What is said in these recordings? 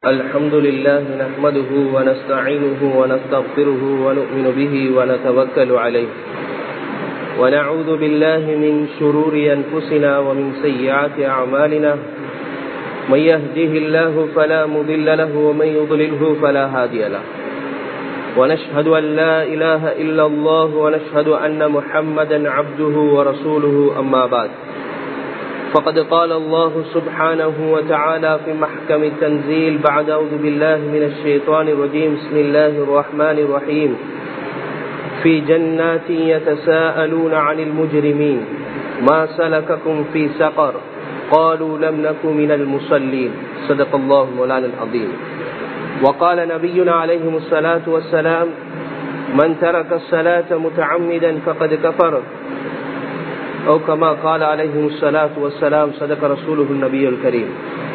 الحمد لله نحمده ونستعينه ونستغفره ونؤمن به ونتوكل عليه ونعوذ بالله من شرور أنفسنا ومن سيئات أعمالنا من يهده الله فلا مضل له ومن يضلله فلا هادي له ونشهد أن لا إله إلا الله ونشهد أن محمدا عبده ورسوله أما بعد فقد قال الله سبحانه وتعالى في محكم التنزيل بعد أعوذ بالله من الشيطان الرجيم بسم الله الرحمن الرحيم في جنات يتساءلون عن المجرمين ما سلككم في سقر قالوا لم نكن من المصلين صدق الله مولانا العظيم وقال نبينا عليه الصلاة والسلام من ترك الصلاة متعمدا فقد كفر أو كما قال عليه الصلاة والسلام صدق رسوله النبي الكريم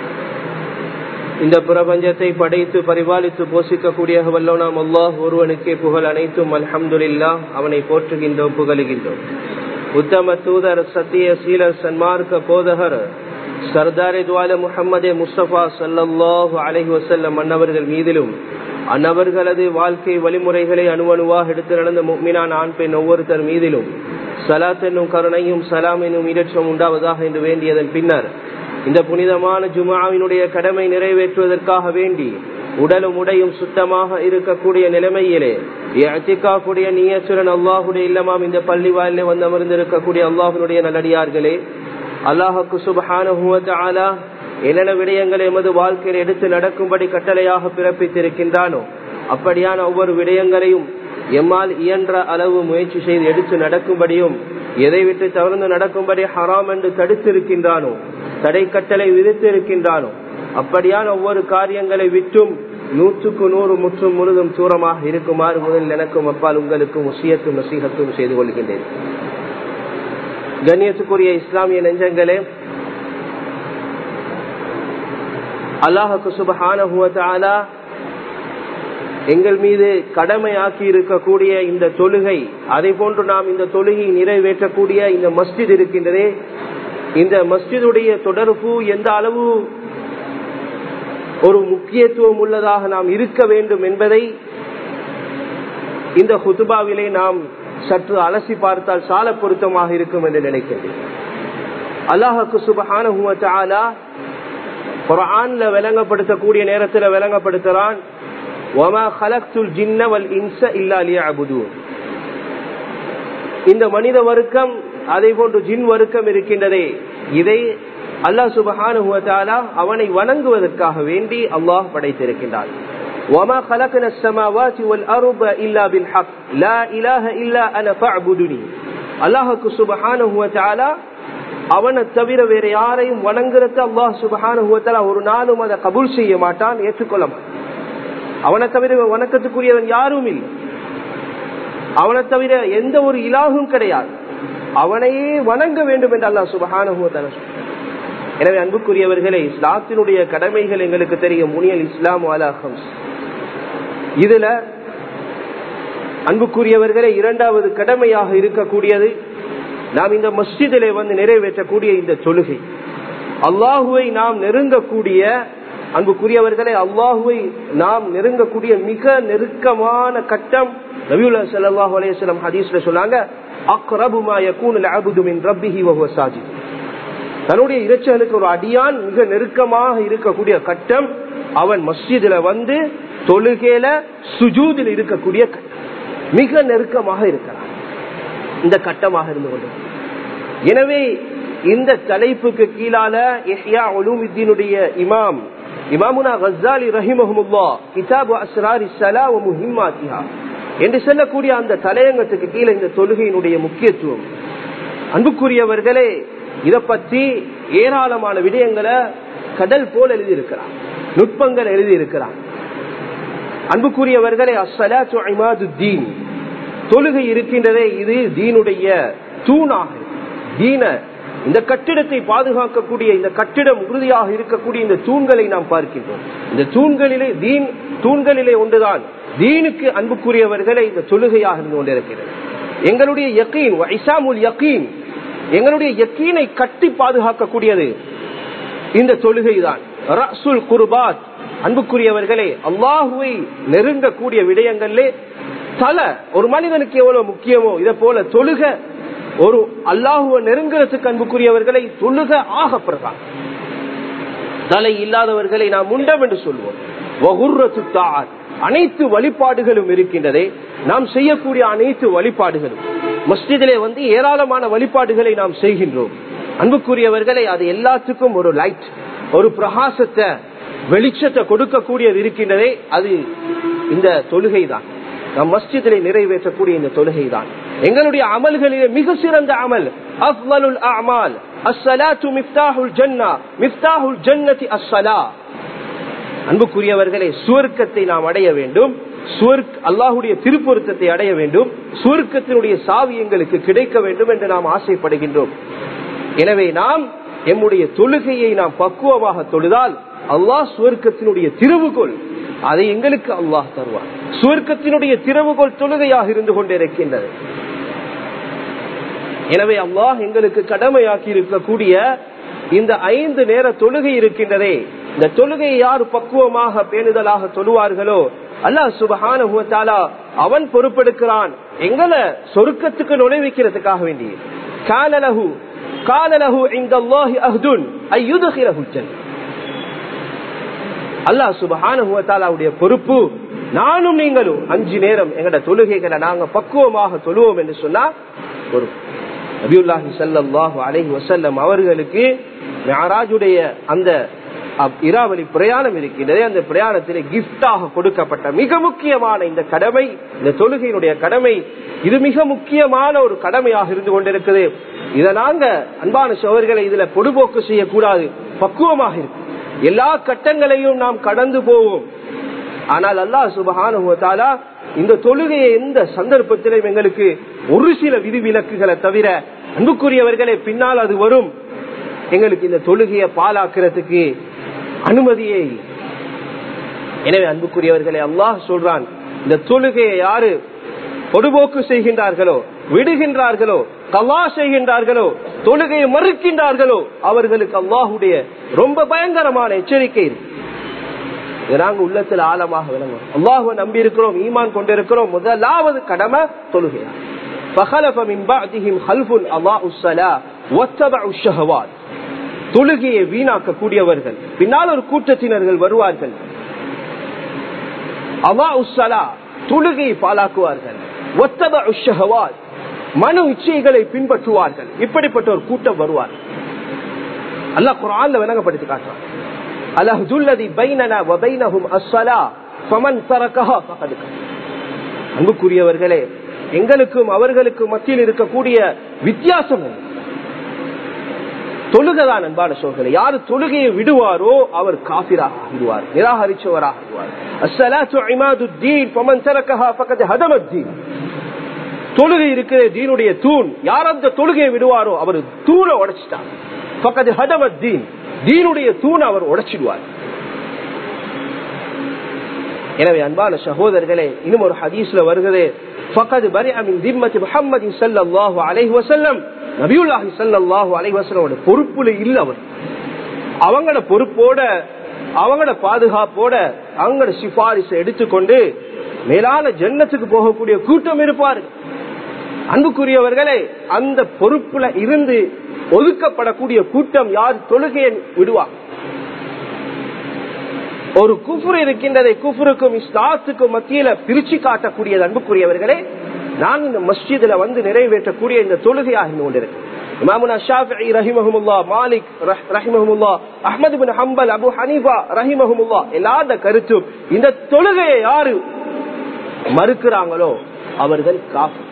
இந்த பிரபஞ்சத்தை படைத்து பரிபாலித்து போஷிக்கக்கூடிய வல்லோனாம் அல்லாஹ் ஒருவனுக்கே புகழ் அனைத்தும் அல்ஹம்துல்லா அவனை போற்றுகின்றோம் புகழுகின்றோம் உத்தம தூதர் சத்திய சீலர் சன்மார்க்க போதகர் சர்தாரே துவால முகமதே முஸ்தபா சல்லாஹூ அலஹி வசல்லம் அன்னவர்கள் மீதிலும் அன்னவர்களது வாழ்க்கை வழிமுறைகளை அணுவணுவாக எடுத்து நடந்த மீனான் ஆண் பெண் ஒவ்வொருத்தர் மீதிலும் சலாத் என்னும் கருணையும் சலாம் என்னும் இடற்றம் உண்டாவதாக என்று வேண்டியதன் பின்னர் இந்த புனிதமான ஜுமாவினுடைய கடமை நிறைவேற்றுவதற்காக வேண்டி உடலும் உடையும் சுத்தமாக இருக்கக்கூடிய நிலைமையிலே அத்திகாக்குடைய நீயச்சுரன் அல்லாஹுடைய இல்லமாம் இந்த பள்ளி வாயிலே வந்து அமர்ந்திருக்கக்கூடிய அல்லாஹுடைய நல்லடியார்களே அல்லாஹுக்கு சுபஹான என்னென்ன விடயங்களை எமது வாழ்க்கையில் எடுத்து நடக்கும்படி கட்டளையாக பிறப்பித்திருக்கின்றானோ அப்படியான ஒவ்வொரு விடயங்களையும் எம்மால் இயன்ற அளவு முயற்சி செய்து எடுத்து நடக்கும்படியும் எதை விட்டு தவிர்த்து நடக்கும்படி ஹராம் என்று தடுத்திருக்கின்றானோ தடை கட்டளை விதித்து இருக்கின்றானோ அப்படியான ஒவ்வொரு காரியங்களை விட்டும் நூற்றுக்கு நூறு முற்றும் முழுதும் தூரமாக இருக்குமாறு முதல் எனக்கும் அப்பால் உங்களுக்கும் உசியத்தும் நசீகத்தும் செய்து கொள்கின்றேன் கண்ணியத்துக்குரிய இஸ்லாமிய நெஞ்சங்களே அல்லாஹுக்கு சுபஹான எங்கள் மீது கடமையாக்கி இருக்கக்கூடிய இந்த தொழுகை அதை போன்று நாம் இந்த தொழுகை நிறைவேற்றக்கூடிய இந்த மஸ்ஜித் இருக்கின்றதே இந்த மஸ்ஜிதுடைய தொடர்பு எந்த அளவு ஒரு முக்கியத்துவம் உள்ளதாக நாம் இருக்க வேண்டும் என்பதை இந்த ஹுதுபாவிலே நாம் சற்று அலசி பார்த்தால் சால பொருத்தமாக இருக்கும் என்று நினைக்கிறேன் அல்லாஹுக்கு சுபஹான குரான்ல விளங்கப்படுத்தக்கூடிய நேரத்தில் விளங்கப்படுத்துறான் இந்த மனித வர்க்கம் அதே போன்று ஜின் வர்க்கம் இருக்கின்றதே இதை அல்லா சுபஹான அவனை வணங்குவதற்காக வேண்டி அல்லாஹ் படைத்திருக்கின்றான் وما خلقنا السماوات والأرض إلا بالحق لا إله إلا أنا فاعبدني அல்லாஹுக்கு சுபஹானஹு வதஆலா அவனை தவிர வேற யாரையும் வணங்குறத அல்லாஹ் சுபஹானஹு வதஆலா ஒரு நாளும் அதை கபூல் செய்ய மாட்டான் ஏற்றுக்கொள்ள மாட்டான் அவனை தவிர வணக்கத்துக்குரியவன் யாரும் இல்லை அவனை தவிர எந்த ஒரு இலாகும் கிடையாது அவனையே வணங்க வேண்டும் என்று அல்லா சுபஹான எனவே அன்புக்குரியவர்களே இஸ்லாத்தினுடைய கடமைகள் எங்களுக்கு தெரியும் முனியல் இஸ்லாம் அலாஹம்ஸ் இதுல அன்புக்குரியவர்களே இரண்டாவது கடமையாக இருக்கக்கூடியது நாம் இந்த மஸ்ஜிதிலே வந்து நிறைவேற்றக்கூடிய இந்த தொழுகை அல்லாஹுவை நாம் நெருங்கக்கூடிய அன்புக்குரியவர்களே அல்லாஹுவை நாம் நெருங்கக்கூடிய மிக நெருக்கமான கட்டம் நபியுல்லா சல்லாஹூ அலையம் ஹதீஸ்ல சொன்னாங்க தன்னுடைய இறைச்சலுக்கு ஒரு அடியான் மிக நெருக்கமாக இருக்கக்கூடிய கட்டம் அவன் மஸ்ஜிதுல வந்து தொழுகையில சுஜூதில் இருக்கக்கூடிய கட்டம் மிக நெருக்கமாக இருக்கிறான் இந்த கட்டமாக இருந்து கொண்டு எனவே இந்த தலைப்புக்கு கீழால எஹ்யா ஒலுமித்தினுடைய இமாம் இமாமுனா கசாலி ரஹிமஹமுல்லா கிதாபு அஸ்ராரி சலா முஹிம்மாத்திஹா என்று சொல்லக்கூடிய அந்த தலையங்கத்துக்கு கீழே இந்த தொழுகையினுடைய முக்கியத்துவம் அன்புக்குரியவர்களே இத பற்றி ஏராளமான விடயங்களை கடல் போல் எழுதியிருக்கிறார் நுட்பங்கள் எழுதியிருக்கிறார் அன்புக்குரியவர்களே அஸ்ஸலாத்து இமாது தீன் தொழுகை இருக்கின்றதே இது தீனுடைய தூணாக தீன இந்த கட்டிடத்தை பாதுகாக்கக்கூடிய இந்த கட்டிடம் உறுதியாக இருக்கக்கூடிய இந்த தூண்களை நாம் பார்க்கின்றோம் இந்த தூண்களிலே தீன் தூண்களிலே ஒன்றுதான் தீனுக்கு அன்புக்குரியவர்களை இந்த தொழுகையாக இருந்து கொண்டிருக்கிறது எங்களுடைய யக்கீன் இசாமுல் யக்கீன் எங்களுடைய யக்கீனை கட்டி பாதுகாக்கக்கூடியது இந்த தொழுகை தான் ரசுல் குர்பாத் அன்புக்குரியவர்களே அல்லாஹுவை நெருங்கக்கூடிய விடயங்களிலே தல ஒரு மனிதனுக்கு எவ்வளவு முக்கியமோ இதை போல தொழுக ஒரு அல்லாஹுவ நெருங்குறதுக்கு அன்புக்குரியவர்களை தொழுக ஆக பிரகாரம் தலை இல்லாதவர்களை நாம் முண்டம் என்று சொல்வோம் வகுர்ரத்து தார் அனைத்து வழிபாடுகளும் இருக்கின்றதே நாம் செய்யக்கூடிய அனைத்து வழிபாடுகளும் மஸ்ஜிதிலே வந்து ஏராளமான வழிபாடுகளை நாம் செய்கின்றோம் அன்புக்குரியவர்களை அது எல்லாத்துக்கும் ஒரு லைட் ஒரு பிரகாசத்தை வெளிச்சத்தை கொடுக்கக்கூடியது இருக்கின்றதே அது இந்த தொழுகை தான் நம் மஸ்ஜிதிலே நிறைவேற்றக்கூடிய இந்த தொழுகை தான் எங்களுடைய அமல்களிலே மிக சிறந்த அமல் அஃவலுல் அமால் அஸ்ஸலாத்து மிஃப்தாஹுல் ஜன்னா மிஃப்தாஹுல் ஜன்னதி அஸ்ஸலா அன்புக்குரியவர்களே சுவர்க்கத்தை நாம் அடைய வேண்டும் அல்லாஹுடைய திருப்பொருத்தத்தை அடைய வேண்டும் சுவர்க்கத்தினுடைய சாவி எங்களுக்கு கிடைக்க வேண்டும் என்று நாம் ஆசைப்படுகின்றோம் எனவே நாம் எம்முடைய தொழுகையை நாம் பக்குவமாக தொழுதால் அல்லாஹ் சுவர்க்கத்தினுடைய திருவுகோள் அதை எங்களுக்கு அல்லாஹ் தருவார் சுவர்க்கத்தினுடைய திறவுகோள் தொழுகையாக இருந்து கொண்டிருக்கின்றது எனவே அல்லாஹ் எங்களுக்கு கடமையாக்கி இருக்கக்கூடிய இந்த ஐந்து நேர தொழுகை இருக்கின்றதே இந்த தொழுகையை யார் பக்குவமாக பேணுதலாக தொழுவார்களோ அல்லாஹ் சுபஹான அவன் பொறுப்பெடுக்கிறான் எங்களை சொருக்கத்துக்கு நுழைவிக்கிறதுக்காக வேண்டி காலலகு காலலகு இந்த அல்லாஹி அஹ்துன் ஐயுதகிரஹு அல்லாஹ் சுபஹானுடைய பொறுப்பு நானும் நீங்களும் அஞ்சு நேரம் எங்கட தொழுகைகளை நாங்க பக்குவமாக தொழுவோம் என்று சொன்னா பொறுப்பு நபியுல்லாஹி சல்லாஹு அலஹி வசல்லம் அவர்களுக்கு மெஹராஜுடைய அந்த இராவலி பிரயாணம் இருக்கின்றது அந்த பிரயாணத்தில் கிஃப்டாக கொடுக்கப்பட்ட மிக முக்கியமான இந்த கடமை இந்த தொழுகையினுடைய கடமை இது மிக முக்கியமான ஒரு கடமையாக இருந்து கொண்டிருக்குது இதை நாங்க அன்பான சோழர்களை இதுல பொடுபோக்கு செய்யக்கூடாது பக்குவமாக இருக்கு எல்லா கட்டங்களையும் நாம் கடந்து போவோம் ஆனால் அல்லாஹ் சுபஹானுவத்தாலா இந்த தொழுகையை எந்த சந்தர்ப்பத்திலும் எங்களுக்கு ஒரு சில விதிவிலக்குகளை தவிர அன்புக்குரியவர்களே பின்னால் அது வரும் எங்களுக்கு இந்த தொழுகையை பாலாக்குறதுக்கு அனுமதியே எனவே அன்புக்குரியவர்களே அல்லாஹ் சொல்றான் இந்த தொழுகையை யாரு பொடுபோக்கு செய்கின்றார்களோ விடுகின்றார்களோ கல்லா செய்கின்றார்களோ தொழுகையை மறுக்கின்றார்களோ அவர்களுக்கு அல்லாஹுடைய ரொம்ப பயங்கரமான எச்சரிக்கை இருக்கு நாங்க உள்ளத்தில் ஆழமாக விளங்கும் அல்லாஹுவை நம்பி இருக்கிறோம் ஈமான் கொண்டிருக்கிறோம் முதலாவது கடமை தொழுகையா தொழுகையை வீணாக்கக்கூடியவர்கள் பின்னால் ஒரு கூட்டத்தினர்கள் வருவார்கள் அவா உஸ்ஸலா தொழுகையை பாலாக்குவார்கள் ஒத்தப உஷஹவாத் மன இச்சைகளை பின்பற்றுவார்கள் இப்படிப்பட்ட ஒரு கூட்டம் வருவார் அல்லாஹ் குரான்ல விளங்கப்படுத்தி காட்டுறான் அலஹுல்லதி பைனனா வபைனஹும் அஸ்ஸலா ஃபமன் தரக்கஹா ஃபகத் அன்புக்குரியவர்களே எங்களுக்கும் அவர்களுக்கும் மத்தியில் இருக்கக்கூடிய வித்தியாசம் தொழுகதான் அன்பான சோதனை யாரு தொழுகையை விடுவாரோ அவர் காபிராக ஆகிடுவார் நிராகரிச்சவராக ஆகிடுவார் அஸ்ஸலாத்து இமாதுத்தீன் ஃபமன் தரக்கஹா ஃபகத் ஹதமத்தீன் தொழுகை இருக்கிற தீனுடைய தூண் யார் அந்த தொழுகையை விடுவாரோ அவர் தூணை உடைச்சிட்டார் பக்கத்து ஹதமத் தீன் தீனுடைய தூண் அவர் உடைச்சிடுவார் எனவே அன்பான சகோதரர்களே இன்னும் ஒரு ஹதீஸ்ல வருகிறது فقد برئ من ذمة محمد صلى الله عليه وسلم நபியுல்லாஹி ஸல்லல்லாஹு அலைஹி வஸல்லம் பொறுப்புல இல்ல அவர் அவங்களோட பொறுப்போட அவங்களோட பாதுகாப்போட அவங்களோட சிபாரிசை எடுத்துக்கொண்டு மேலான ஜன்னத்துக்கு போகக்கூடிய கூட்டம் இருப்பாரு அன்புக்குரியவர்களே அந்த பொறுப்புல இருந்து ஒதுக்கப்படக்கூடிய கூட்டம் யார் தொழுகையை விடுவார் ஒரு குஃபுர் இருக்கின்றதை குஃபுருக்கும் இஸ்லாத்துக்கும் மத்தியில பிரிச்சு காட்டக்கூடியது அன்புக்குரியவர்களே நான் இந்த மஸ்ஜிதுல வந்து நிறைவேற்றக்கூடிய இந்த தொழுகையாக இருந்து கொண்டிருக்கேன் இமாமுனா ஷாஃபி ரஹிமஹமுல்லா மாலிக் ரஹிமஹமுல்லா Ahmad bin Hanbal Abu Hanifa ரஹிமஹமுல்லா எல்லாத கருத்தும் இந்த தொழுகையை யாரு மறுக்கிறாங்களோ அவர்கள் காஃபி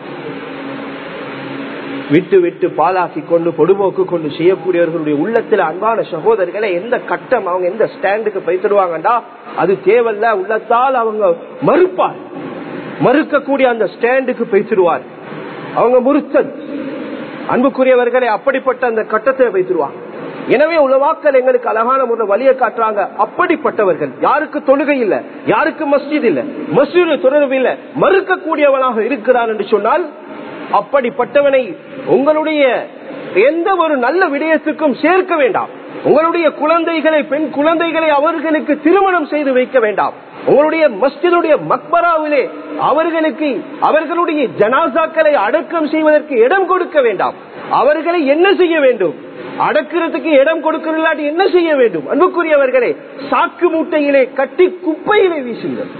விட்டு விட்டு பாலாக்கி கொண்டு பொடுபோக்கு கொண்டு செய்யக்கூடியவர்களுடைய உள்ளத்துல அன்பான சகோதரர்களை எந்த கட்டம் அவங்க எந்த ஸ்டாண்டுக்கு பைத்திடுவாங்கடா அது தேவையில்ல உள்ளத்தால் அவங்க மறுப்பார் மறுக்கக்கூடிய அந்த ஸ்டாண்டுக்கு பைத்திடுவார் அவங்க முறுத்தல் அன்புக்குரியவர்களை அப்படிப்பட்ட அந்த கட்டத்தை வைத்திருவாங்க எனவே உலவாக்கள் எங்களுக்கு அழகான முறை வழியை காட்டுறாங்க அப்படிப்பட்டவர்கள் யாருக்கு தொழுகை இல்ல யாருக்கு மஸ்ஜித் இல்ல மஸ்ஜிது தொடர்பு இல்ல மறுக்கக்கூடியவனாக இருக்கிறான் என்று சொன்னால் அப்படிப்பட்டவனை உங்களுடைய எந்த ஒரு நல்ல விடயத்துக்கும் சேர்க்க வேண்டாம் உங்களுடைய குழந்தைகளை பெண் குழந்தைகளை அவர்களுக்கு திருமணம் செய்து வைக்க வேண்டாம் உங்களுடைய மஸ்ஜிதுடைய மக்பராவிலே அவர்களுக்கு அவர்களுடைய ஜனாசாக்களை அடக்கம் செய்வதற்கு இடம் கொடுக்க வேண்டாம் அவர்களை என்ன செய்ய வேண்டும் அடக்கிறதுக்கு இடம் கொடுக்கிறாட்டி என்ன செய்ய வேண்டும் அன்புக்குரியவர்களே சாக்கு மூட்டையிலே கட்டி குப்பையிலே வீசுங்கள்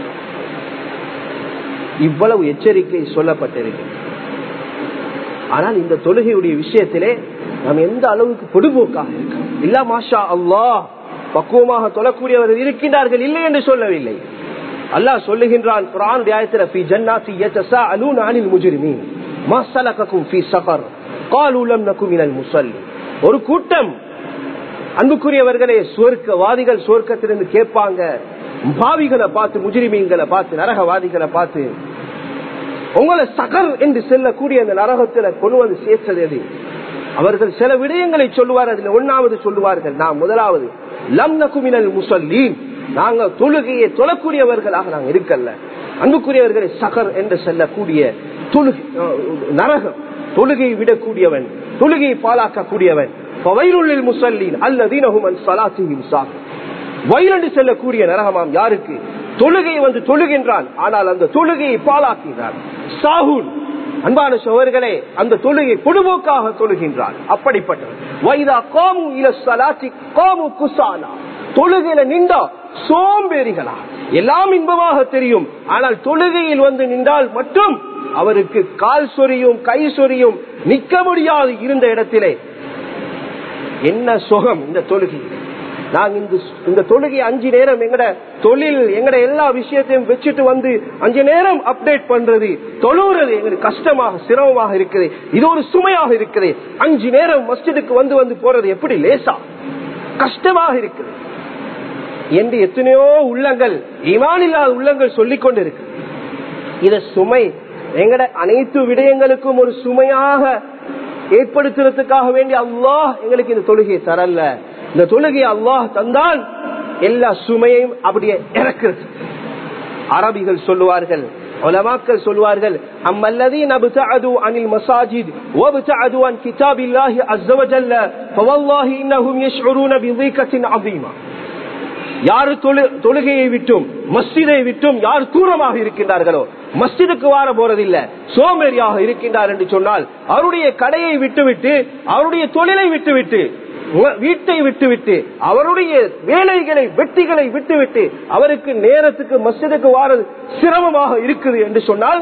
இவ்வளவு எச்சரிக்கை சொல்லப்பட்டிருக்கிறது ஆனால் இந்த தொழுகையுடைய விஷயத்திலே நாம் எந்த அளவுக்கு பொடுபோக்காக இருக்கோம் இல்ல மாஷா அல்லாஹ் பக்குவமாக தொழக்கூடியவர்கள் இருக்கின்றார்கள் இல்லை என்று சொல்லவில்லை அல்லாஹ் சொல்லுகின்றான் குரான் ஆயத்துல ஃபி ஜன்னாத்தி யதஸாஅலூன அனில் முஜ்ரிமீன் மா ஸலககும் ஃபீ ஸஃபர் قالوا لم نكن من المصلين ஒரு கூட்டம் அன்புக்குரியவர்களே சுவர்க்கவாதிகள் சுவர்க்கத்திலிருந்து கேட்பாங்க பாவிகளை பார்த்து முஜிரிமீன்களை பார்த்து நரகவாதிகளை பார்த்து உங்களை சகர் என்று செல்லக்கூடிய அந்த நரகத்துல கொண்டு வந்து சேர்த்தது எது அவர்கள் சில விடயங்களை சொல்லுவார் அதுல ஒன்னாவது சொல்லுவார்கள் நான் முதலாவது லம் நகுமினல் முசல்லீன் நாங்க தொழுகையை தொழக்கூடியவர்களாக நாங்க இருக்கல்ல அன்புக்குரியவர்களை சகர் என்று செல்லக்கூடிய தொழுகை நரகம் தொழுகையை விடக்கூடியவன் தொழுகையை பாலாக்கக்கூடியவன் வயிறுள்ளில் முசல்லீன் அல்லதீனஹுமன் சலாத்தியும் சாகும் வயிறண்டு செல்லக்கூடிய நரகமாம் யாருக்கு தொழுகையை வந்து தொழுகின்றான் ஆனால் அந்த தொழுகையை பாலாக்குகிறான் சாகுல் அன்பான சோழர்களே அந்த தொழுகை பொதுபோக்காக தொழுகின்றான் அப்படிப்பட்டவன் வைதா கோமு இல சலாத்தி கோமு குசாலா தொழுகையில நின்றா சோம்பேறிகளா எல்லாம் இன்பமாக தெரியும் ஆனால் தொழுகையில் வந்து நின்றால் மட்டும் அவருக்கு கால் சொரியும் கை சொரியும் நிக்க முடியாது இருந்த இடத்திலே என்ன சுகம் இந்த தொழுகை நாங்க இந்த இந்த தொழுகை அஞ்சு நேரம் எங்கட தொழில் எங்கட எல்லா விஷயத்தையும் வச்சுட்டு வந்து அஞ்சு நேரம் அப்டேட் பண்றது தொழுறது எங்களுக்கு கஷ்டமாக சிரமமாக இருக்குது இது ஒரு சுமையாக இருக்குது அஞ்சு நேரம் மஸ்ஜிதுக்கு வந்து வந்து போறது எப்படி லேசா கஷ்டமாக இருக்குது என்று எத்தனையோ உள்ளங்கள் ஈமான் இல்லாத உள்ளங்கள் சொல்லிக் கொண்டு இருக்கு இத சுமை எங்கட அனைத்து விடயங்களுக்கும் ஒரு சுமையாக ஏற்படுத்துறதுக்காக வேண்டி அல்லாஹ் எங்களுக்கு இந்த தொழுகையை தரல இந்த தொழுகையை அல்லாஹ் தந்தால் எல்லா சுமையையும் அப்படியே இறக்குறது அரபிகள் சொல்லுவார்கள் உலமாக்கள் சொல்வார்கள் அம்மல்லதீன் அப்தஅது அனில் மசாஜித் வப்தஅது அன் கிதாபில்லாஹி அஸ்ஸ வஜல்ல ஃபவல்லாஹி இன்னஹும் யஷ்உரூன பிதீகத்தின் அஸீமா யாரு தொழுகையை விட்டும் மஸ்ஜிதை விட்டும் யார் தூரமாக இருக்கின்றார்களோ மஸ்ஜிதுக்கு வார போறதில்லை சோம்பேறியாக இருக்கின்றார் என்று சொன்னால் அவருடைய கடையை விட்டுவிட்டு அவருடைய தொழிலை விட்டுவிட்டு வீட்டை விட்டுவிட்டு அவருடைய வேலைகளை வெட்டிகளை விட்டுவிட்டு அவருக்கு நேரத்துக்கு மஸ்ஜிதுக்கு வாரது சிரமமாக இருக்குது என்று சொன்னால்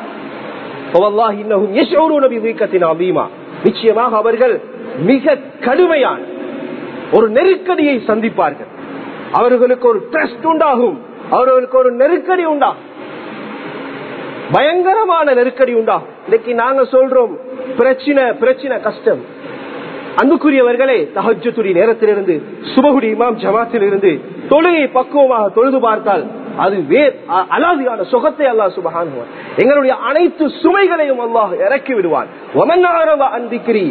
நிச்சயமாக அவர்கள் மிக கடுமையான ஒரு நெருக்கடியை சந்திப்பார்கள் அவர்களுக்கு ஒரு ட்ரஸ்ட் உண்டாகும் அவர்களுக்கு ஒரு நெருக்கடி உண்டாகும் பயங்கரமான நெருக்கடி உண்டாகும் இன்னைக்கு நாங்க சொல்றோம் பிரச்சனை பிரச்சனை கஷ்டம் அன்புக்குரியவர்களே தஹஜத்துடைய நேரத்திலிருந்து சுபகுடி இமாம் ஜமாத்தில் இருந்து தொழுகை பக்குவமாக தொழுது பார்த்தால் அது வேர் அலாதியான சுகத்தை அல்லாஹ் சுபகான் எங்களுடைய அனைத்து சுமைகளையும் அல்லாஹ் இறக்கி விடுவான் அன்பிக்கிரி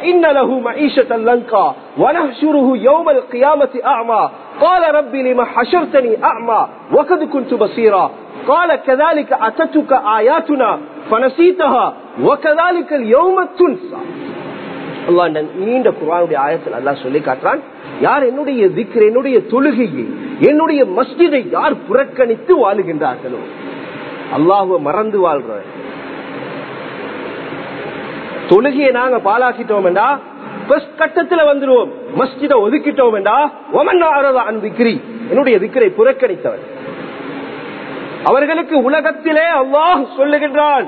يوم القيامة أعمى قال ربي لما حشرتني أعمى وقد كنت بصيرا قال كذلك أتتك آياتنا فنسيتها وكذلك اليوم تنسى அல்லா நீண்ட குரானுடைய ஆயத்தில் அல்லா சொல்லி காட்டுறான் யார் என்னுடைய திக்ர என்னுடைய தொழுகையை என்னுடைய மஸ்ஜிதை யார் புறக்கணித்து வாழுகின்றார்களோ அல்லாஹுவ மறந்து வாழ்ற தொழுகையை நாங்க பாலாக்கிட்டோம் என்றா கட்டத்துல வந்துருவோம் மஸ்ஜித ஒதுக்கிட்டோம் என்றா ஒமன் அன்பிக்கிரி என்னுடைய திக்கரை புறக்கணித்தவர் அவர்களுக்கு உலகத்திலே அல்லாஹ் சொல்லுகின்றான்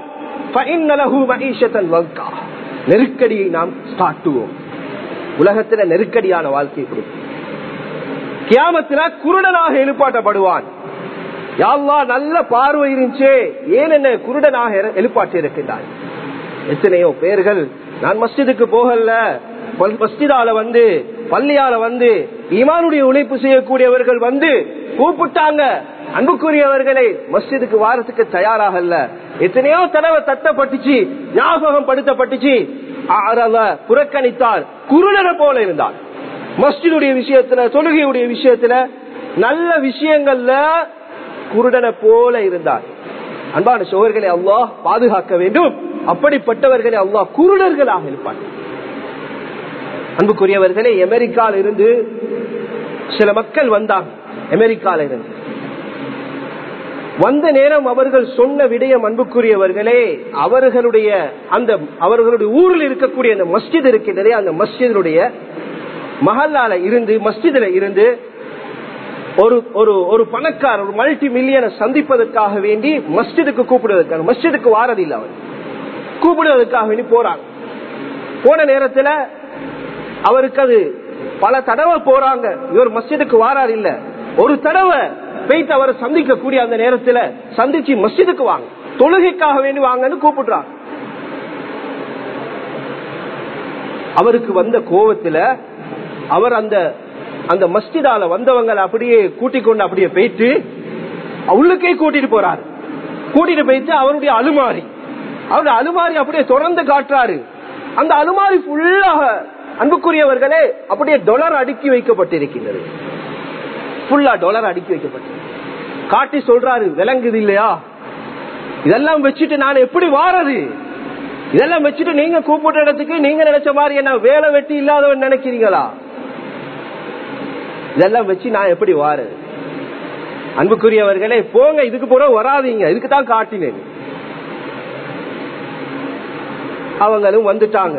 நெருக்கடியை நாம் காட்டுவோம் உலகத்துல நெருக்கடியான வாழ்க்கையை கொடுக்கும் கியாமத்துல குருடனாக எழுப்பாட்டப்படுவான் யாழ்லா நல்ல பார்வை இருந்துச்சே ஏன் என்ன குருடனாக எழுப்பாட்டி இருக்கின்றான் எத்தனையோ பேர்கள் நான் மஸ்ஜிதுக்கு போகல மஸ்ஜிதால வந்து பள்ளியால வந்து ஈமானுடைய உழைப்பு செய்யக்கூடியவர்கள் வந்து கூப்பிட்டாங்க அன்புக்குரியவர்களை மஸ்ஜிதுக்கு வாரத்துக்கு தயாராகல எத்தனையோ தடவை தட்டப்பட்டுச்சு ஞாபகம் படுத்தப்பட்டுச்சு புறக்கணித்தால் குருடனை போல இருந்தார் மஸ்ஜிதுடைய விஷயத்துல தொழுகையுடைய விஷயத்துல நல்ல விஷயங்கள்ல குருடனை போல இருந்தார் அன்பான சோழர்களை அல்லாஹ் பாதுகாக்க வேண்டும் அப்படிப்பட்டவர்களை அல்லாஹ் குருடர்களாக இருப்பார் அன்புக்குரியவர்களே அமெரிக்கால இருந்து சில மக்கள் வந்தாங்க அமெரிக்கால இருந்து வந்த நேரம் அவர்கள் சொன்ன விடயம் அன்புக்குரியவர்களே அவர்களுடைய அந்த அவர்களுடைய ஊரில் இருக்கக்கூடிய அந்த மஸ்ஜித் இருக்கின்றதே அந்த மஸ்ஜிதுடைய மஹல்லால இருந்து மஸ்ஜிதுல இருந்து ஒரு ஒரு ஒரு பணக்கார ஒரு மல்டி மில்லியனை சந்திப்பதற்காக வேண்டி மஸ்ஜிதுக்கு கூப்பிடுவதற்காக மஸ்ஜிதுக்கு வாரதில்லை அவர் கூப்பிடுவதற்காக வேண்டி போறாங்க போன நேரத்துல அவருக்கு அது பல தடவை போறாங்க இவர் மஸ்ஜிதுக்கு வாரார் இல்ல ஒரு தடவை போயிட்டு அவரை சந்திக்கக்கூடிய அந்த நேரத்துல சந்திச்சு மஸ்ஜிதுக்கு வாங்க தொழுகைக்காக வேண்டி வாங்கன்னு கூப்பிடுறாங்க அவருக்கு வந்த கோபத்துல அவர் அந்த அந்த மஸ்ஜிதால வந்தவங்களை அப்படியே கூட்டிக் கொண்டு அப்படியே போயிட்டு உள்ளுக்கே கூட்டிட்டு போறாரு கூட்டிட்டு போயிட்டு அவருடைய அலுமாரி அவருடைய அலுமாரி அப்படியே தொடர்ந்து காட்டுறாரு அந்த அலுமாரி ஃபுல்லாக அன்புக்குரியவர்களே அப்படியே டொலர் அடுக்கி வைக்கப்பட்டிருக்கின்றது ஃபுல்லா டொலர் அடுக்கி வைக்கப்பட்டு காட்டி சொல்றாரு விளங்குது இல்லையா இதெல்லாம் வச்சுட்டு நான் எப்படி வாரது இதெல்லாம் வச்சுட்டு நீங்க கூப்பிட்ட இடத்துக்கு நீங்க நினைச்ச மாதிரி என்ன வேலை வெட்டி இல்லாதவன் நினைக்கிறீங்களா இதெல்லாம் வச்சு நான் எப்படி வாரது அன்புக்குரியவர்களே போங்க இதுக்கு போற வராதீங்க இதுக்கு தான் காட்டினேன் அவங்களும் வந்துட்டாங்க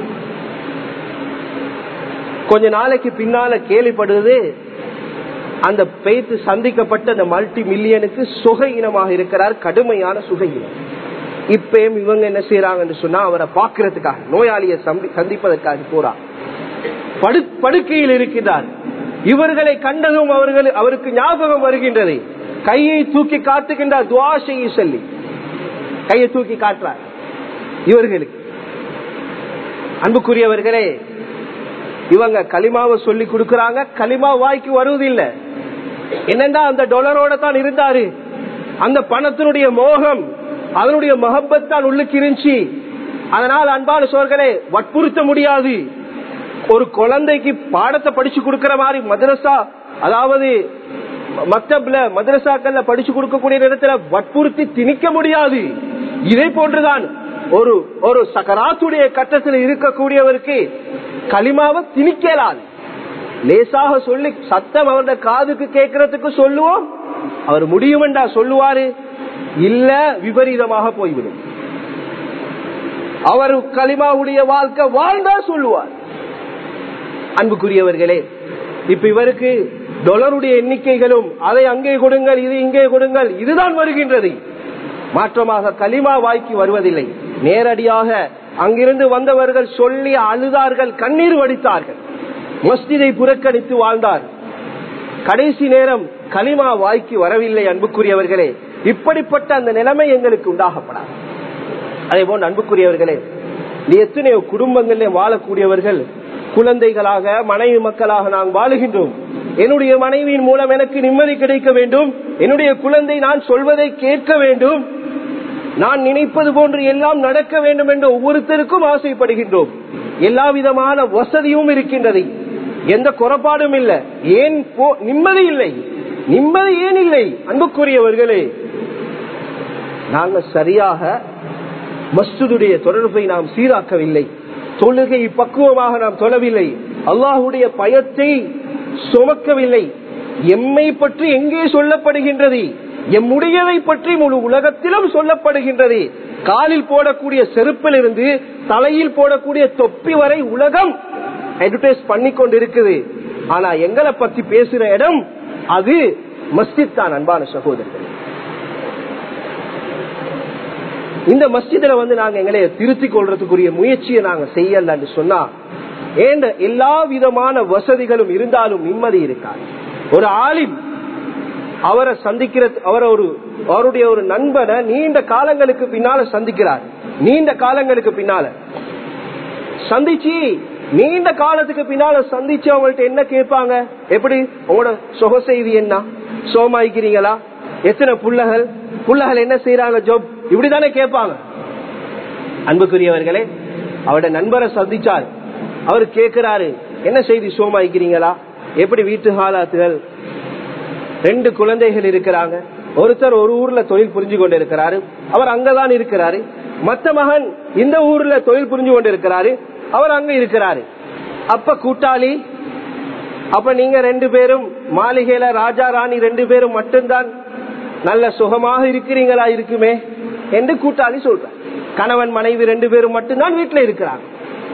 கொஞ்ச நாளைக்கு பின்னால கேள்விப்படுவது அந்த பெய்த்து சந்திக்கப்பட்ட அந்த மல்டி மில்லியனுக்கு சுக இனமாக இருக்கிறார் கடுமையான சுக இனம் இப்பயும் இவங்க என்ன செய்யறாங்கன்னு சொன்னா அவரை பாக்குறதுக்காக நோயாளியை சந்திப்பதற்காக போறார் படு படுக்கையில் இருக்கிறார் இவர்களை கண்டதும் அவர்கள் அவருக்கு ஞாபகம் வருகின்றது கையை தூக்கி காட்டுகின்றார் துவாசையை சொல்லி கையை தூக்கி காட்டுறார் இவர்களுக்கு அன்புக்குரியவர்களே இவங்க களிமாவை சொல்லி கொடுக்கறாங்க களிமா வாய்க்கு வருவதில்லை என்னண்டா அந்த டொலரோட தான் இருந்தாரு அந்த பணத்தினுடைய மோகம் அதனுடைய மகப்பத்தான் உள்ளுக்கு இருந்துச்சு அதனால் அன்பான சோர்களே வற்புறுத்த முடியாது ஒரு குழந்தைக்கு பாடத்தை படிச்சு கொடுக்கிற மாதிரி மதரசா அதாவது மக்தப்ல மதரசாக்கள்ல படிச்சு கொடுக்கக்கூடிய நேரத்துல வற்புறுத்தி திணிக்க முடியாது இதே போன்றுதான் ஒரு ஒரு சகராத்துடைய கட்டத்தில் இருக்கக்கூடியவருக்கு களிமாவை திணிக்கலாது லேசாக சொல்லி சத்தம் அவருடைய காதுக்கு கேட்கறதுக்கு சொல்லுவோம் அவர் முடியுமெண்டா சொல்லுவாரு இல்ல விபரீதமாக போய்விடும் அவர் களிமாவுடைய வாழ்க்கை வாழ்ந்தா சொல்லுவார் அன்புக்குரியவர்களே இப்ப இவருக்கு டொலருடைய எண்ணிக்கைகளும் அதை அங்கே கொடுங்கள் இது இங்கே கொடுங்கள் இதுதான் வருகின்றது மாற்றமாக களிமா வாய்க்கு வருவதில்லை நேரடியாக அங்கிருந்து வந்தவர்கள் சொல்லி அழுதார்கள் கண்ணீர் வடித்தார்கள் மஸ்ஜிதை புறக்கணித்து வாழ்ந்தார் கடைசி நேரம் களிமா வாய்க்கு வரவில்லை அன்புக்குரியவர்களே இப்படிப்பட்ட அந்த நிலைமை எங்களுக்கு உண்டாகப்படாது அதே போன்று அன்புக்குரியவர்களே எத்தனையோ குடும்பங்களிலே வாழக்கூடியவர்கள் குழந்தைகளாக மனைவி மக்களாக நாம் வாழுகின்றோம் என்னுடைய மனைவியின் மூலம் எனக்கு நிம்மதி கிடைக்க வேண்டும் என்னுடைய குழந்தை நான் சொல்வதை கேட்க வேண்டும் நான் நினைப்பது போன்று எல்லாம் நடக்க வேண்டும் என்று ஒவ்வொருத்தருக்கும் ஆசைப்படுகின்றோம் எல்லா விதமான வசதியும் இருக்கின்றது எந்த குறைபாடும் இல்லை ஏன் நிம்மதி இல்லை நிம்மதி ஏன் இல்லை அன்புக்குரியவர்களே நாங்க சரியாக மஸ்துடைய தொடர்பை நாம் சீராக்கவில்லை தொழுகை பக்குவமாக நாம் தொழவில்லை அல்லாஹுடைய பயத்தை சுமக்கவில்லை எம்மை பற்றி எங்கே சொல்லப்படுகின்றது எம்முடையதை பற்றி முழு உலகத்திலும் சொல்லப்படுகின்றது காலில் போடக்கூடிய செருப்பில் இருந்து தலையில் போடக்கூடிய தொப்பி வரை உலகம் அட்வர்டைஸ் பண்ணி கொண்டு இருக்குது ஆனா எங்களை பத்தி பேசுற இடம் அது மஸ்ஜித் தான் அன்பான சகோதரர்கள் இந்த மஸ்ஜிதில் வந்து நாங்க எங்களை திருத்திக் கொள்றதுக்குரிய முயற்சியை நாங்க செய்யலன்னு சொன்னா ஏண்ட எல்லா விதமான வசதிகளும் இருந்தாலும் நிம்மதி இருக்காது ஒரு ஆலிம் அவரை சந்திக்கிற அவரை ஒரு அவருடைய ஒரு நண்பனை நீண்ட காலங்களுக்கு பின்னால சந்திக்கிறார் நீண்ட காலங்களுக்கு பின்னால சந்திச்சு நீண்ட காலத்துக்கு பின்னால சந்திச்சு அவங்கள்ட்ட என்ன கேட்பாங்க எப்படி உங்களோட சுக செய்தி என்ன சோமாய்க்கிறீங்களா எத்தனை புள்ளகள் புள்ளகள் என்ன செய்யறாங்க ஜோப் இப்படித்தானே கேட்பாங்க அன்புக்குரியவர்களே அவருடைய நண்பரை சந்திச்சார் அவர் கேட்கிறாரு என்ன செய்தி சோமாய்க்கிறீங்களா எப்படி வீட்டு ஹாலாத்துகள் ரெண்டு குழந்தைகள் இருக்கிறாங்க ஒருத்தர் ஒரு ஊர்ல தொழில் புரிஞ்சு கொண்டு இருக்கிறாரு அவர் அங்கதான் இருக்கிறாரு மத்த மகன் இந்த ஊர்ல தொழில் புரிஞ்சு கொண்டு இருக்கிறாரு அவர் அங்க இருக்கிறாரு அப்ப கூட்டாளி அப்ப நீங்க ரெண்டு பேரும் மாளிகையில ராஜா ராணி ரெண்டு பேரும் மட்டும்தான் நல்ல சுகமாக இருக்கிறீங்களா இருக்குமே என்று கூட்டாளி சொல்ற கணவன் மனைவி ரெண்டு பேரும் மட்டும்தான் வீட்டுல இருக்கிறாங்க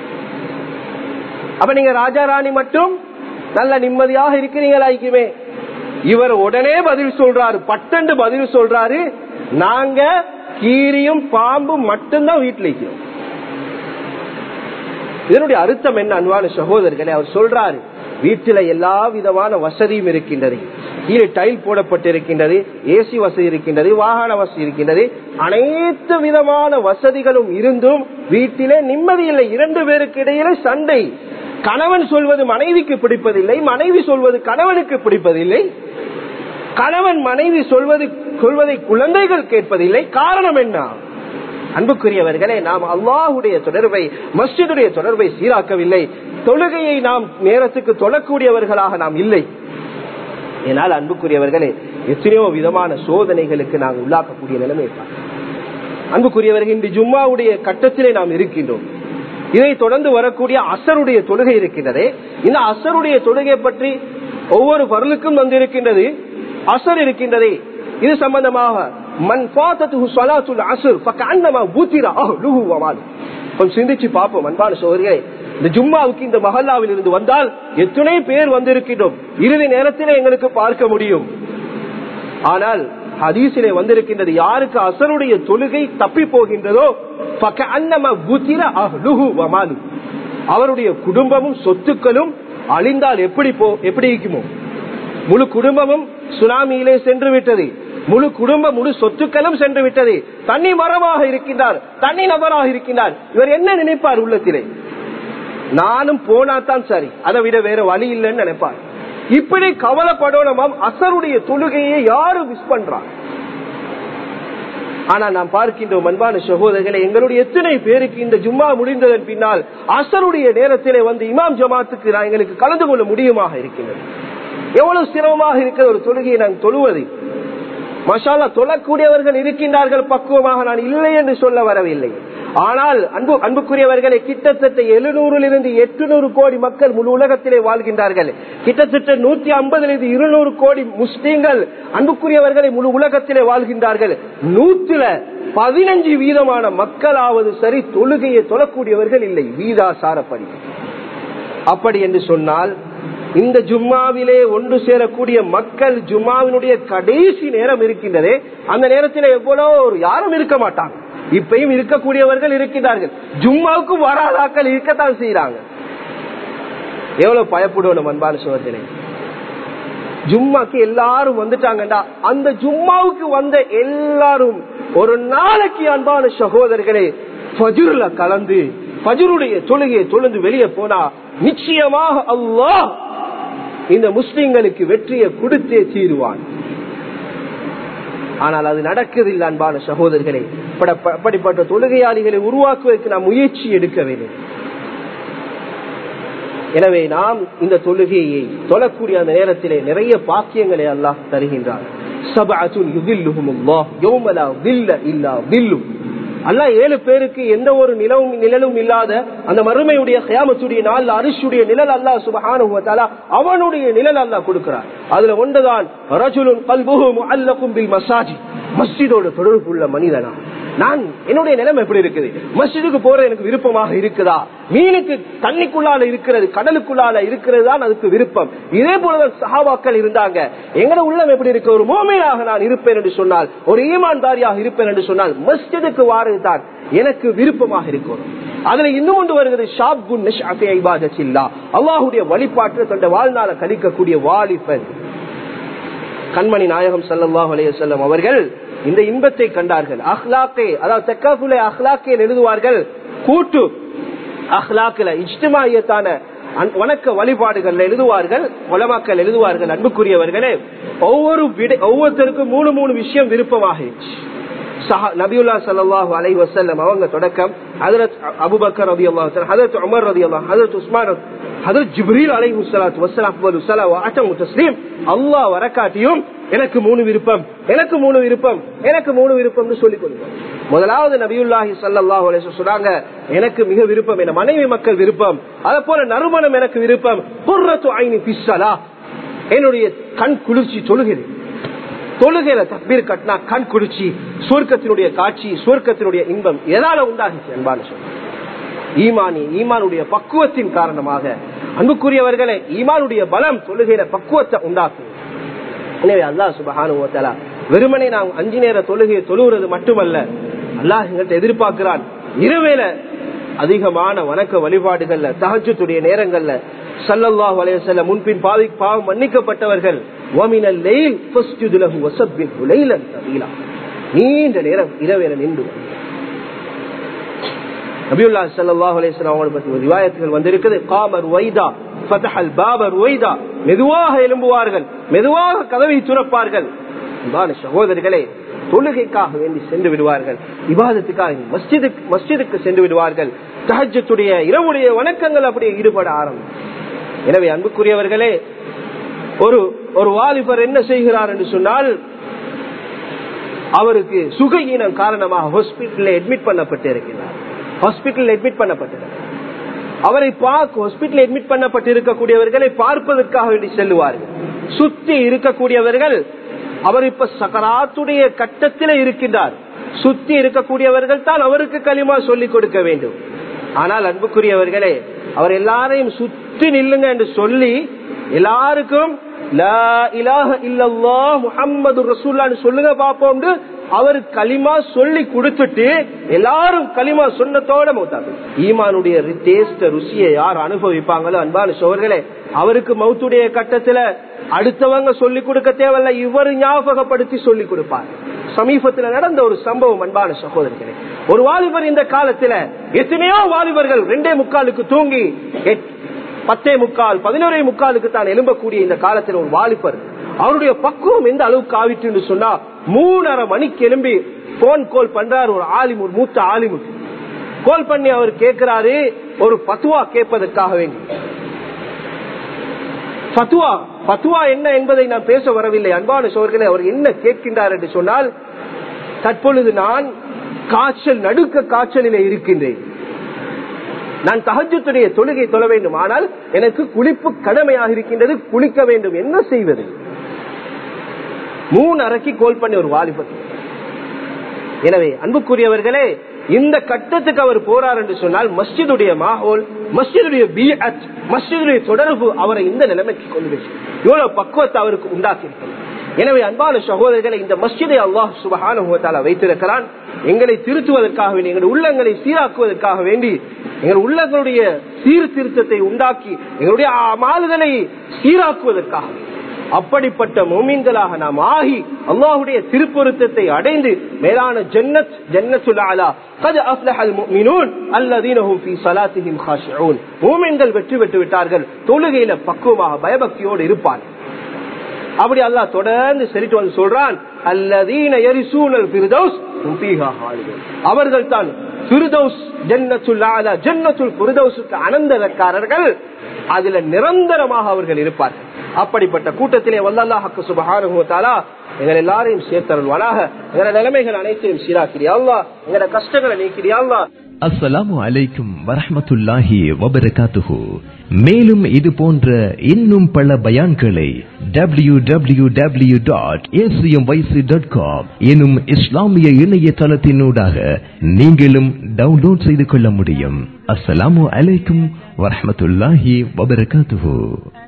அப்ப நீங்க ராஜா ராணி மட்டும் நல்ல நிம்மதியாக இருக்கிறீங்களா இருக்குமே இவர் உடனே பதில் சொல்றாரு பட்டண்டு பதில் சொல்றாரு நாங்க கீரியும் பாம்பும் மட்டும்தான் வீட்டில் இருக்கிறோம் இதனுடைய அர்த்தம் என்ன அன்பான சகோதரர்களே அவர் சொல்றாரு வீட்டில எல்லா விதமான வசதியும் இருக்கின்றது கீழே டைல் போடப்பட்டிருக்கின்றது ஏசி வசதி இருக்கின்றது வாகன வசதி இருக்கின்றது அனைத்து விதமான வசதிகளும் இருந்தும் வீட்டிலே நிம்மதி இல்லை இரண்டு பேருக்கு இடையிலே சண்டை கணவன் சொல்வது மனைவிக்கு பிடிப்பதில்லை மனைவி சொல்வது கணவனுக்கு பிடிப்பதில்லை கணவன் மனைவி சொல்வது சொல்வதை குழந்தைகள் கேட்பதில்லை காரணம் என்ன அன்புக்குரியவர்களே நாம் அல்லாஹுடைய தொடர்பை மஸ்ஜிதுடைய தொடர்பை சீராக்கவில்லை தொழுகையை நாம் நேரத்துக்கு தொழக்கூடியவர்களாக நாம் இல்லை என்னால் அன்புக்குரியவர்களே எத்தனையோ விதமான சோதனைகளுக்கு நாம் உள்ளாக்கக்கூடிய நிலைமை அன்புக்குரியவர்கள் இன்று ஜும்மாவுடைய கட்டத்திலே நாம் இருக்கின்றோம் இதை தொடர்ந்து வரக்கூடிய அசருடைய தொழுகை இருக்கின்றதே இந்த அசருடைய தொழுகை பற்றி ஒவ்வொரு பருளுக்கும் வந்திருக்கின்றது அசர் இருக்கின்றதே இது சம்பந்தமாக மண் அசர் கொஞ்சம் சிந்திச்சு பார்ப்போம் அன்பான சோதரிகளை இந்த ஜும்மாவுக்கு இந்த மஹல்லாவில் இருந்து வந்தால் எத்தனை பேர் வந்திருக்கின்றோம் இறுதி நேரத்தில் எங்களுக்கு பார்க்க முடியும் ஆனால் ஹதீசிலே வந்திருக்கின்றது யாருக்கு அசருடைய தொழுகை தப்பி போகின்றதோ அவருடைய குடும்பமும் சொத்துக்களும் அழிந்தால் எப்படி போ எப்படி இருக்குமோ முழு குடும்பமும் சுனாமியிலே சென்று விட்டது முழு குடும்பம் முழு சொத்துக்களும் சென்று விட்டது தண்ணி மரமாக இருக்கின்றார் தண்ணி நபராக இருக்கின்றார் இவர் என்ன நினைப்பார் உள்ளத்திலே நானும் போனாதான் சரி அதை விட வேற வழி இல்லைன்னு நினைப்பார் இப்படி கவலைப்படணும் அசருடைய தொழுகையை யாரு மிஸ் பண்றான் ஆனா நாம் பார்க்கின்றோம் அன்பான சகோதரர்களை எங்களுடைய எத்தனை பேருக்கு இந்த ஜும்மா முடிந்ததன் பின்னால் அசருடைய நேரத்திலே வந்து இமாம் ஜமாத்துக்கு நான் எங்களுக்கு கலந்து கொள்ள முடியுமாக இருக்கின்றது எவ்வளவு சிரமமாக இருக்கிற ஒரு தொழுகையை நான் தொழுவது மசாலா தொழக்கூடியவர்கள் இருக்கின்றார்கள் பக்குவமாக நான் இல்லை என்று சொல்ல வரவில்லை ஆனால் அன்பு அன்புக்குரியவர்களை கிட்டத்தட்ட எழுநூறிலிருந்து எட்டுநூறு கோடி மக்கள் முழு உலகத்திலே வாழ்கின்றார்கள் கிட்டத்தட்ட நூத்தி ஐம்பதிலிருந்து இருநூறு கோடி முஸ்லீம்கள் அன்புக்குரியவர்களை முழு உலகத்திலே வாழ்கின்றார்கள் நூத்துல பதினஞ்சு வீதமான மக்களாவது சரி தொழுகையை தொழக்கூடியவர்கள் இல்லை வீதாசாரப்படி அப்படி என்று சொன்னால் இந்த ஜும்மாவிலே ஒன்று சேரக்கூடிய மக்கள் ஜும்மாவினுடைய கடைசி நேரம் இருக்கின்றதே அந்த நேரத்தில் எவ்வளவு யாரும் இருக்க மாட்டாங்க இப்பயும் இருக்கக்கூடியவர்கள் இருக்கின்றார்கள் ஜும்மாவுக்கு வராதாக்கள் இருக்கத்தான் செய்யறாங்க எவ்வளவு பயப்படுவோம் அன்பான சோதனை ஜும்மாக்கு எல்லாரும் வந்துட்டாங்கடா அந்த ஜும்மாவுக்கு வந்த எல்லாரும் ஒரு நாளைக்கு அன்பான சகோதரர்களே பஜுர்ல கலந்து பஜுருடைய தொழுகையை தொழுந்து வெளியே போனா நிச்சயமாக அல்லாஹ் இந்த முஸ்லிம்களுக்கு வெற்றியை கொடுத்தே தீருவான் ஆனால் அது நடக்கவில்லை அன்பான சகோதரர்களே அப்படிப்பட்ட தொழுகையாளிகளை உருவாக்குவதற்கு நாம் முயற்சி எடுக்க வேண்டும் எனவே நாம் இந்த தொழுகையை தொழக்கூடிய அந்த நேரத்திலே நிறைய பாக்கியங்களை அல்லாஹ் தருகின்றார் அல்ல ஏழு பேருக்கு எந்த ஒரு நிலவும் நிழலும் இல்லாத அந்த மறுமையுடைய கயாமத்துடைய நாள் அரிசுடைய நிழல் அல்லா சுபஹானுவத்தாலா அவனுடைய நிழல் அல்லா கொடுக்கிறார் அதுல ஒன்றுதான் ரஜுலுன் கல்புகும் அல்லக்கும் பில் மசாஜி மஸ்ஜிதோட தொடர்பு உள்ள மனிதனா நான் என்னுடைய நிலைமை எப்படி இருக்குது மஸ்ஜிதுக்கு போறது எனக்கு விருப்பமாக இருக்குதா மீனுக்கு தண்ணிக்குள்ளால இருக்கிறது கடலுக்குள்ளால இருக்கிறது தான் அதுக்கு விருப்பம் இதே போலதான் சஹாபாக்கள் இருந்தாங்க எங்கட உள்ளம் எப்படி இருக்கு ஒரு மோமையாக நான் இருப்பேன் என்று சொன்னால் ஒரு ஈமான்தாரியாக இருப்பேன் என்று சொன்னால் மஸ்ஜிதுக்கு வாரது தான் எனக்கு விருப்பமாக இருக்கும் அதுல இன்னும் ஒன்று வருகிறது அல்லாஹுடைய வழிபாட்டு தந்த வாழ்நாள கழிக்கக்கூடிய வாலிபன் கண்மணி நாயகம் சல்லாஹ் அலையம் அவர்கள் இந்த இன்பத்தை கண்டார்கள் அஹ்லாக்கை அதாவது தெக்காஃபுலே அஹ்லாக்கை எழுதுவார்கள் கூட்டு அஹ்லாக்கில இஷ்டமாயத்தான வணக்க வழிபாடுகள் எழுதுவார்கள் வளமாக்கல் எழுதுவார்கள் அன்புக்குரியவர்களே ஒவ்வொரு ஒவ்வொருத்தருக்கும் மூணு மூணு விஷயம் விருப்பமாக நபியுல்லா சல்லாஹூ அலை வசல்லம் அவங்க தொடக்கம் ஹதரத் அபுபக்கர் ரதி அல்லா ஹதரத் உமர் ரதி அல்லா ஹதரத் உஸ்மான் ஹதரத் ஜிப்ரீல் அலை சலாத் வசலாம் தஸ்லீம் அல்லாஹ் வரக்காட்டியும் எனக்கு மூணு விருப்பம் எனக்கு மூணு விருப்பம் எனக்கு மூணு விருப்பம்னு சொல்லிக் கொடுங்க முதலாவது நபியுல்லாஹி சல்லாஹ் சொன்னாங்க எனக்கு மிக விருப்பம் என் மனைவி மக்கள் விருப்பம் அதே போல நறுமணம் எனக்கு விருப்பம் குர்ரத்து ஐனி பிஸ்ஸலா என்னுடைய கண் குளிர்ச்சி தொழுகிறேன் தொழுகையில தப்பீர் கட்டினா கண் குளிர்ச்சி சுவர்க்கத்தினுடைய காட்சி சுவர்க்கத்தினுடைய இன்பம் எதால உண்டாகிச்சு அன்பான சொல்ல ஈமானி ஈமானுடைய பக்குவத்தின் காரணமாக அன்புக்குரியவர்களே ஈமானுடைய பலம் தொழுகையில பக்குவத்தை உண்டாக்கும் எனவே அல்லாஹ் சுபஹானுவத்தலா வெறுமனை நாம் அஞ்சு நேர தொழுகையை தொழுகிறது மட்டுமல்ல அல்லாஹ் எங்கள்கிட்ட எதிர்பார்க்கிறான் இருவேல அதிகமான வணக்க வழிபாடுகள்ல தகஜத்துடைய நேரங்கள்ல சல்லல்லாஹு அலைஹி வஸல்லம் முன்பின் பாவி பாவம் மன்னிக்கப்பட்டவர்கள் வமினல் லைல் ஃபஸ்ஜுது லஹு வஸப்பிஹு லைலன் தவீலா நீண்ட நேரம் இரவேல நின்று நபியுல்லா ஸல்லல்லாஹு அலைஹி வஸல்லம் அவங்களை பற்றி ரிவாயத்துகள் வந்திருக்குது காமர் வைதா ஃபதஹல் பாபர் வைதா மெதுவாக எழும்புவார்கள் மெதுவாக கதவை துறப்பார்கள் அன்பான சகோதரர்களே தொழுகைக்காக வேண்டி சென்று விடுவார்கள் விவாதத்துக்காக மஸ்ஜிதுக்கு மஸ்ஜிதுக்கு சென்று விடுவார்கள் தஹஜத்துடைய இரவுடைய வணக்கங்கள் அப்படியே ஈடுபட ஆரம்பிக்கும் எனவே அன்புக்குரியவர்களே ஒரு ஒரு வாலிபர் என்ன செய்கிறார் என்று சொன்னால் அவருக்கு சுகையினம் காரணமாக ஹாஸ்பிட்டலில் அட்மிட் பண்ணப்பட்டு இருக்கிறார் ஹாஸ்பிட்டல் அட்மிட் பண்ணப்பட்டிருக்கிறார் அவரை பார்க்க ஹாஸ்பிட்டல் அட்மிட் பண்ணப்பட்டு இருக்கக்கூடியவர்களை பார்ப்பதற்காக வேண்டி செல்லுவார்கள் சுத்தி இருக்கக்கூடியவர்கள் அவர் இப்ப சகராத்துடைய கட்டத்தில் இருக்கின்றார் சுத்தி இருக்கக்கூடியவர்கள் தான் அவருக்கு களிமா சொல்லிக் கொடுக்க வேண்டும் ஆனால் அன்புக்குரியவர்களே அவர் எல்லாரையும் சுத்தி நில்லுங்க என்று சொல்லி எல்லாருக்கும் முகம்மது ரசூல்லான்னு சொல்லுங்க பாப்போம் அவர் களிமா சொல்லி கொடுத்துட்டு எல்லாரும் களிமா சொன்னதோட மௌத்தாங்க ஈமானுடைய டேஸ்ட ருசியை யார் அனுபவிப்பாங்களோ அன்பான சோர்களே அவருக்கு மௌத்துடைய கட்டத்துல அடுத்தவங்க சொல்லிக் கொடுக்க தேவையில்ல இவர் ஞாபகப்படுத்தி சொல்லிக் கொடுப்பார் சமீபத்தில் நடந்த ஒரு சம்பவம் அன்பான சகோதரர்களே ஒரு வாலிபர் இந்த காலத்துல எத்தனையோ வாலிபர்கள் ரெண்டே முக்காலுக்கு தூங்கி பத்தே முக்கால் பதினோரே முக்காலுக்கு தான் எழும்பக்கூடிய இந்த காலத்தில் ஒரு வாலிபர் அவருடைய பக்குவம் எந்த அளவுக்கு ஆவிட்டு சொன்னா மூணரை மணிக்கு எழும்பி போன் கால் பண்றாரு ஒரு ஆலிம் ஒரு மூத்த ஆலிமுக்கு கால் பண்ணி அவர் கேட்கிறாரு ஒரு பத்துவா கேட்பதற்காக வேண்டி பத்துவா பத்துவா என்ன என்பதை நான் பேச வரவில்லை அன்பான சோர்களே அவர் என்ன கேட்கின்றார் என்று சொன்னால் தற்பொழுது நான் காய்ச்சல் நடுக்க காய்ச்சலில் இருக்கின்றேன் நான் தகஜத்துடைய தொழுகை தொழ வேண்டும் ஆனால் எனக்கு குளிப்பு கடமையாக இருக்கின்றது குளிக்க வேண்டும் என்ன செய்வது மூணு அறைக்கு கோல் பண்ணி ஒரு வாலிபர் எனவே அன்புக்குரியவர்களே இந்த கட்டத்துக்கு அவர் போறார் என்று சொன்னால் மஸ்ஜிதுடைய மாஹோல் மஸ்ஜிதுடைய பிஅத் மஸ்ஜிதுடைய தொடர்பு அவரை இந்த நிலைமைக்கு கொண்டு வச்சு இவ்வளவு பக்குவத்தை அவருக்கு உண்டாக்கி எனவே அன்பான சகோதரர்களை இந்த மஸ்ஜிதை அல்லாஹ் சுபஹான வைத்திருக்கிறான் எங்களை திருத்துவதற்காக வேண்டி எங்களுடைய உள்ளங்களை சீராக்குவதற்காக வேண்டி எங்கள் உள்ளங்களுடைய சீர்திருத்தத்தை உண்டாக்கி எங்களுடைய மாறுதலை சீராக்குவதற்காக அப்படிப்பட்ட மோமீன்களாக நாம் ஆகி அல்லாஹுடைய திருப்பொருத்தத்தை அடைந்து மேலான ஜன்னத் ஜன்னத்துல் ஆலா قد افلح المؤمنون الذين هم في صلاتهم خاشعون மூமின்கள் வெற்றி பெற்று விட்டார்கள் தொழுகையில பக்குவமாக பயபக்தியோடு இருப்பார்கள் அப்படி அல்லாஹ் தொடர்ந்து செலுத்து வந்து சொல்றான் அல்லதீன எரிசூனல் பிரதோஸ் அவர்கள் தான் அனந்தரக்காரர்கள் அதுல நிரந்தரமாக அவர்கள் இருப்பார்கள் அப்படிப்பட்ட கூட்டத்திலே வல்லல்லாஹக்கு சுபகானுகத்தாலா எங்கள் எல்லாரையும் சேர்த்தருள்வானாக எங்களோட நிலைமைகள் அனைத்தையும் சீராக்கிறியா எங்களோட கஷ்டங்களை நீக்கிறியா அஸ்ஸலாமு அலைக்கும் வரஹமத்துல்லாஹி வபரகாத்துஹு மேலும் இது போன்ற இன்னும் பல பயான்களை W W W dot dot com எனும் இஸ்லாமிய இணையதளத்தினூடாக நீங்களும் டவுன்லோட் செய்து கொள்ள முடியும் அஸ்ஸலாமு அலைக்கும் வரஹமத்துல்லாஹி வபரகாத்துஹு